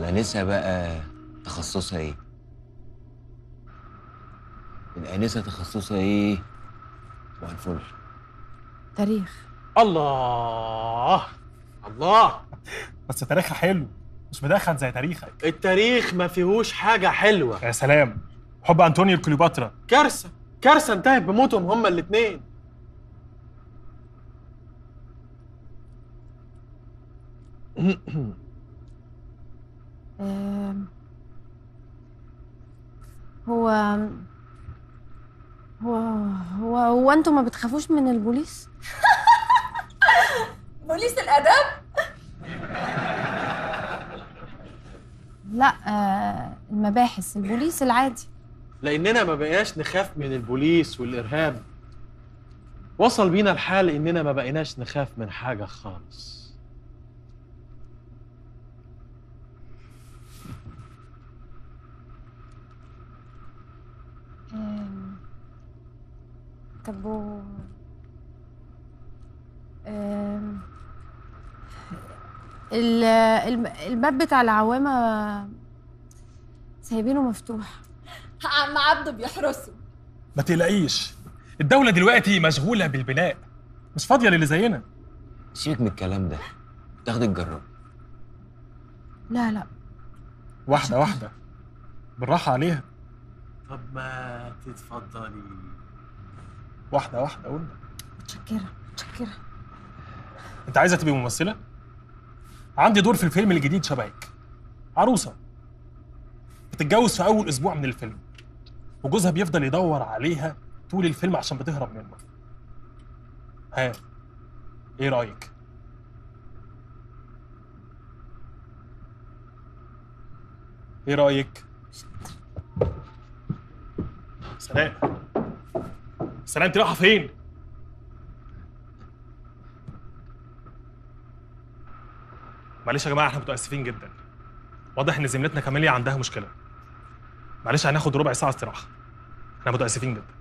وانسه بقى تخصصها ايه الانسه تخصصها ايه صباح الفل تاريخ الله الله بس تاريخها حلو مش مدخن زي تاريخك التاريخ ما فيهوش حاجة حلوة يا سلام حب انطونيو لكليوباترا كارثة كارثة انتهت بموتهم هما الاتنين آم، هو هو هو هو انتوا ما بتخافوش من البوليس؟ بوليس الاداب لا آه، المباحث البوليس العادي لاننا ما بقيناش نخاف من البوليس والارهاب وصل بينا الحال اننا ما بقيناش نخاف من حاجة خالص آم، طب و آم، ال- الم- الباب بتاع العوامة سايبينه مفتوح عم عبده بيحرسه ما تقلقيش الدولة دلوقتي مشغولة بالبناء مش فاضية للي زينا سيبك من الكلام ده تاخد الجراب لا لا واحدة واحدة بالراحة عليها طب ما تتفضلي واحدة واحدة قلنا متشكرة متشكرة انت عايزة تبقي ممثلة؟ عندي دور في الفيلم الجديد شبهك عروسة بتتجوز في أول أسبوع من الفيلم وجوزها بيفضل يدور عليها طول الفيلم عشان بتهرب منه ها ايه رأيك؟ ايه رأيك؟ سلام سلام انت رايحة فين؟ معلش يا جماعه احنا متاسفين جدا واضح ان زميلتنا كاميليا عندها مشكله معلش هناخد ربع ساعه استراحه احنا متاسفين جدا